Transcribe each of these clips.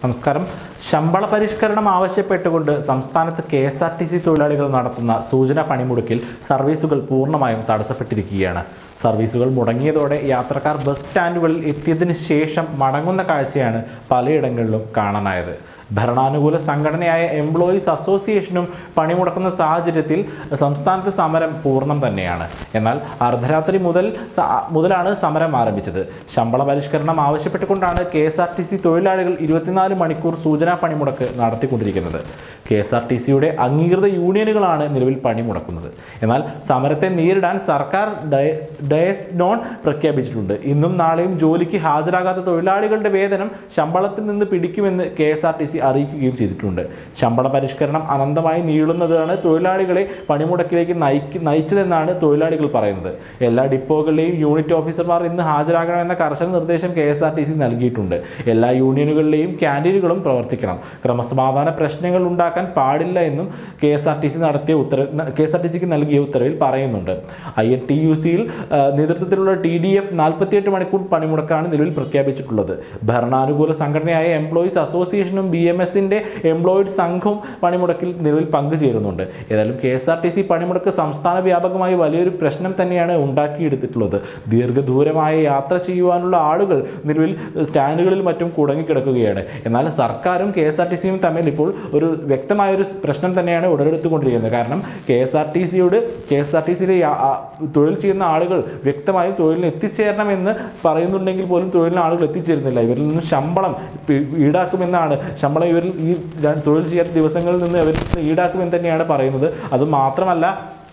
നമസ്കാരം ശമ്പള പരിഷ്കരണം ആവശ്യപ്പെട്ടുകൊണ്ട് സംസ്ഥാനത്ത് K S R T C തൊഴിലാളികൾ നടത്തുന്ന സൂചന പണിമുടക്കിൽ സർവീസുകൾ പൂർണ്ണമായും തടസ്സപ്പെട്ടിരിക്കുകയാണ് സർവീസുകൾ മുടങ്ങിയതോടെ യാത്രക്കാർ ബസ് സ്റ്റാൻഡുകളിൽ എത്തിയതിനു ശേഷം മടങ്ങുന്ന കാഴ്ചയാണ് പലയിടങ്ങളിലും കാണാനായത് ഭരണാനുകൂല സംഘടനയായ എംപ്ലോയീസ് അസോസിയേഷനും പണിമുടക്കുന്ന സാഹചര്യത്തിൽ സംസ്ഥാനത്ത് സമരം പൂർണ്ണം തന്നെയാണ് എന്നാൽ അർദ്ധരാത്രി മുതൽ സ- മുതലാണ് സമരം ആരംഭിച്ചത് ശമ്പള പരിഷ്കരണം ആവശ്യപ്പെട്ടുകൊണ്ടാണ് K S R T C തൊഴിലാളികൾ ഇരുപത്തിനാല് മണിക്കൂർ സൂചനാ പണിമുടക്ക് നടത്തിക്കൊണ്ടിരിക്കുന്നത് കെ എസ് ആർ ടി സിയുടെ അംഗീകൃത യൂണിയനുകളാണ് നിലവിൽ പണിമുടക്കുന്നത് എന്നാൽ സമരത്തെ നേരിടാൻ സർക്കാർ ഡയ- ഡയസ് നോൺ പ്രഖ്യാപിച്ചിട്ടുണ്ട് ഇന്നും നാളെയും ജോലിക്ക് ഹാജരാകാത്ത തൊഴിലാളികളുടെ വേതനം ശമ്പളത്തിൽ നിന്ന് പിടിക്കുമെന്ന് K S R T C അറിയിക്കുകയും ചെയ്തിട്ടുണ്ട് ശമ്പള പരിഷ്കരണം അനന്തമായി നീളുന്നതാണ് തൊഴിലാളികളെ പണിമുടക്കിലേക്ക് നയിക്ക് നയിച്ചതെന്നാണ് തൊഴിലാളികൾ പറയുന്നത് എല്ലാ ഡിപ്പോകളിലെയും യൂണിറ്റ് ഓഫീസർമാർ ഇന്ന് ഹാജരാകണമെന്ന കർശന നിർദ്ദേശം K S R T C നൽകിയിട്ടുണ്ട് എല്ലാ യൂണിയനുകളിലെയും ക്യാൻറ്റീനുകളും പ്രവർത്തിക്കണം ക്രമസമാധാന പ്രശ്നങ്ങൾ ഉണ്ടാക്കാൻ പാടില്ല എന്നും K S R T C നടത്തിയ ഉത്തരവ് കെ എസ് ആർ ടി സിക്ക് നൽകിയ ഉത്തരവിൽ പറയുന്നുണ്ട് ഐ എൻ ടി യു സിയിൽ നേതൃത്വത്തിലുള്ള ടി ഡി എഫ് നാൽപ്പത്തിയെട്ട് മണിക്കൂർ പണിമുടക്കാണ് നിലവിൽ പ്രഖ്യാപിച്ചിട്ടുള്ളത് ഭരണാനുകൂല സംഘടനയായ എംപ്ലോയീസ് അസോസിയേഷനും ബി എം എസിൻ്റെ എംപ്ലോയിഡ് സംഘവും പണിമുടക്കിൽ നിലവിൽ പങ്കുചേരുന്നുണ്ട് ഏതായാലും K S R T C പണിമുടക്ക് സംസ്ഥാന വ്യാപകമായി വലിയൊരു പ്രശ്നം തന്നെയാണ് ഉണ്ടാക്കിയെടുത്തിട്ടുള്ളത് ദീർഘദൂരമായ യാത്ര ചെയ്യുവാനുള്ള ആളുകൾ നിലവിൽ സ്റ്റാൻഡുകളിൽ മറ്റും കുടങ്ങിക്കിടക്കുകയാണ് എന്നാൽ സർക്കാരും കെ എസ് ആർ ടി സിയും തമ്മിൽ ഇപ്പോൾ ഒരു വ്യക്തമായൊരു പ്രശ്നം തന്നെയാണ് ഉടലെടുത്തുകൊണ്ടിരിക്കുന്നത് കാരണം കെ എസ് ആർ ടി സിയോട് കെ എസ് ആർ ടി സിയിലെ തൊഴിൽ ചെയ്യുന്ന ആളുകൾ വ്യക്തമായും തൊഴിലിന് എത്തിച്ചേരണമെന്ന് പറയുന്നുണ്ടെങ്കിൽ പോലും തൊഴിലിന് ആളുകൾ എത്തിച്ചേരുന്നില്ല ഇവരിൽ നിന്ന് ശമ്പളം പി- ഈടാക്കുമെന്നാണ് ശമ്പളം ഇവരിൽ ഈ ര- തൊഴിൽ ചെയ്യാത്ത ദിവസങ്ങളിൽ നിന്ന് ഇവരിൽ നിന്ന് ഈടാക്കുമെന്ന് തന്നെയാണ് പറയുന്നത് അത് മാത്രമല്ല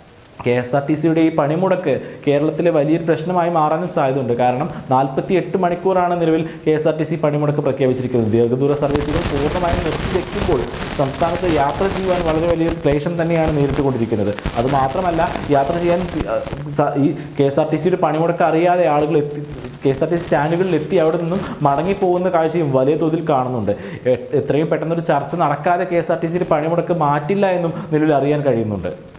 കെ എസ് ആർ ടി സിയുടെ ഈ പണിമുടക്ക് കേരളത്തിലെ വലിയൊരു പ്രശ്നമായി മാറാനും സാധ്യതയുണ്ട് കാരണം നാൽപ്പത്തി എട്ട് മണിക്കൂറാണ് നിലവിൽ K S R T C പണിമുടക്ക് പ്രഖ്യാപിച്ചിരിക്കുന്നത് ദീർഘദൂര സർവീസുകൾ പൂർണ്ണമായും നിർത്തിവെക്കുമ്പോൾ സംസ്ഥാനത്ത് യാത്ര ചെയ്യുവാൻ വളരെ വലിയൊരു ക്ലേശം തന്നെയാണ് നേരിട്ടുകൊണ്ടിരിക്കുന്നത് അത് മാത്രമല്ല യാത്ര ചെയ്യാൻ ആ, സ- ഈ കെ എസ് ആർ ടി സിയുടെ പണിമുടക്ക് അറിയാതെ ആളുകൾ എത്തി K S R T C സ്റ്റാൻഡുകളിൽ എത്തി അവിടെ നിന്നും മടങ്ങിപ്പോകുന്ന കാഴ്ചയും വലിയ തോതിൽ കാണുന്നുണ്ട് എ- എത്രയും പെട്ടെന്നൊരു ചർച്ച നടക്കാതെ കെ എസ് ആർ ടി സിയുടെ പണിമുടക്ക് മാറ്റില്ല എന്നും നിലവിൽ അറിയാൻ കഴിയുന്നുണ്ട്